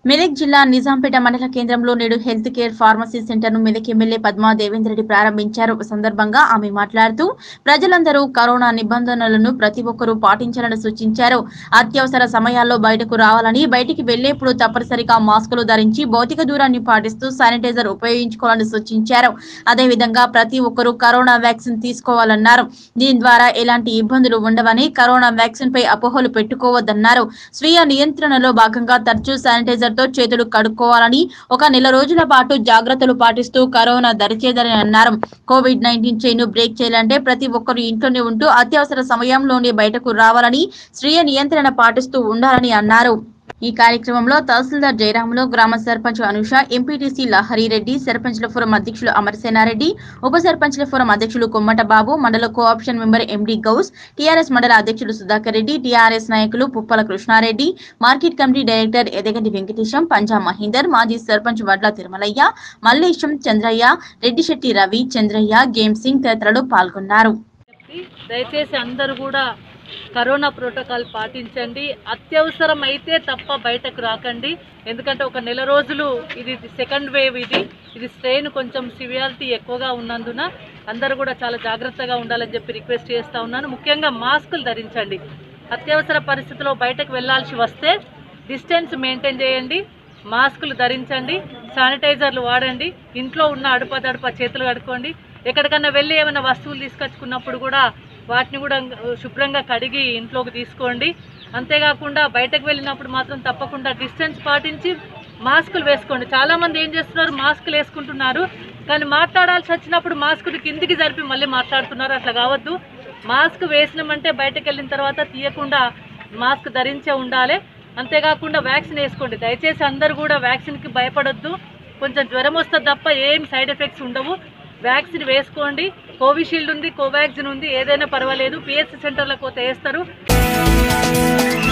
మెదక్ జిల్లా నిజాంపేట మండల కేంద్రంలో నేడు హెల్త్ కేర్ ఫార్మసీ సెంటర్ ను మెదక్ ఎమ్మెల్యే పద్మా దేవేందర్ రెడ్డి ప్రారంభించారు ఈ సందర్భంగా ఆమె మాట్లాడుతూ ప్రజలందరూ కరోనా నిబంధనలను ప్రతి ఒక్కరూ పాటించాలని సూచించారు అత్యవసర సమయాల్లో బయటకు రావాలని బయటికి వెళ్లేప్పుడు తప్పనిసరిగా మాస్కులు ధరించి భౌతిక దూరాన్ని పాటిస్తూ శానిటైజర్ ఉపయోగించుకోవాలని సూచించారు అదేవిధంగా ప్రతి ఒక్కరూ కరోనా వ్యాక్సిన్ తీసుకోవాలన్నారు దీని ద్వారా ఎలాంటి ఇబ్బందులు ఉండవని కరోనా వ్యాక్సిన్ పై అపోహలు పెట్టుకోవద్దన్నారు స్వీయ నియంత్రణలో భాగంగా తరచూ శానిటైజర్ తో చేతులు కడుక్కోవాలని ఒక నెల రోజుల పాటు జాగ్రత్తలు పాటిస్తూ కరోనా దరిచేదని అన్నారు కోవిడ్ నైన్టీన్ చైన్ బ్రేక్ చేయాలంటే ప్రతి ఒక్కరు ఇంట్లోనే ఉంటూ అత్యవసర సమయంలోనే బయటకు రావాలని స్వీయ నియంత్రణ పాటిస్తూ ఉండాలని అన్నారు ఈ కార్యక్రమంలో తహసీల్దార్ జయరాములు గ్రామ సర్పంచ్ అనుష ఎంపీటీసీ లహరిరెడ్డి సర్పంచ్ల ఫోరం అధ్యక్షులు అమరసేనారెడ్డి ఉప సర్పంచ్ల ఫోరం అధ్యక్షులు కొమ్మట బాబు మండల cooption member MD Ghouse TRS మండల అధ్యక్షుడు సుధాకర్ రెడ్డి టీఆర్ఎస్ నాయకులు Puppala Krishnareddy market committee director Edaganti Venkatesham Panja Mahender మాజీ సర్పంచ్ వడ్ల తిరుమలయ్య మల్లేశం చంద్రయ్య రెడ్డిశెట్టి రవి చంద్రయ్య గేమ్ సింగ్ తదితరులు పాల్గొన్నారు చెప్పి దయచేసి అందరూ కూడా కరోనా ప్రోటోకాల్ పాటించండి అత్యవసరం అయితే తప్ప బయటకు రాకండి ఎందుకంటే ఒక నెల రోజులు ఇది సెకండ్ వేవ్ ఇది ఇది స్ట్రెయిన్ కొంచెం సివియారిటీ ఎక్కువగా ఉన్నందున అందరూ కూడా చాలా జాగ్రత్తగా ఉండాలని చెప్పి రిక్వెస్ట్ చేస్తూ ఉన్నాను ముఖ్యంగా మాస్కులు ధరించండి అత్యవసర పరిస్థితిలో బయటకు వెళ్ళాల్సి వస్తే డిస్టెన్స్ మెయింటైన్ చేయండి మాస్కులు ధరించండి శానిటైజర్లు వాడండి ఇంట్లో ఉన్న అడుపదడుప చేతులు కడుక్కోండి ఎక్కడికన్నా వెళ్ళి ఏమైనా వస్తువులు తీసుకొచ్చుకున్నప్పుడు కూడా వాటిని కూడా శుభ్రంగా కడిగి ఇంట్లోకి తీసుకోండి అంతేకాకుండా బయటకు వెళ్ళినప్పుడు మాత్రం తప్పకుండా డిస్టెన్స్ పాటించి మాస్కులు వేసుకోండి చాలామంది ఏం చేస్తున్నారు మాస్కులు వేసుకుంటున్నారు కానీ మాట్లాడాల్సి వచ్చినప్పుడు మాస్కులు కిందికి జరిపి మళ్ళీ మాట్లాడుతున్నారు అట్లా కావద్దు మాస్క్ వేసినామంటే బయటకు వెళ్ళిన తర్వాత తీయకుండా మాస్క్ ధరించే ఉండాలి అంతేకాకుండా వ్యాక్సిన్ వేసుకోండి దయచేసి అందరూ కూడా వ్యాక్సిన్కి భయపడొద్దు కొంచెం జ్వరం వస్తే తప్ప ఏం సైడ్ ఎఫెక్ట్స్ ఉండవు వ్యాక్సిన్ వేసుకోండి కోవిషీల్డ్ ఉంది కోవాక్సిన్ ఉంది ఏదైనా పర్వాలేదు పిహెచ్ సెంటర్లకు పోతే వేస్తారు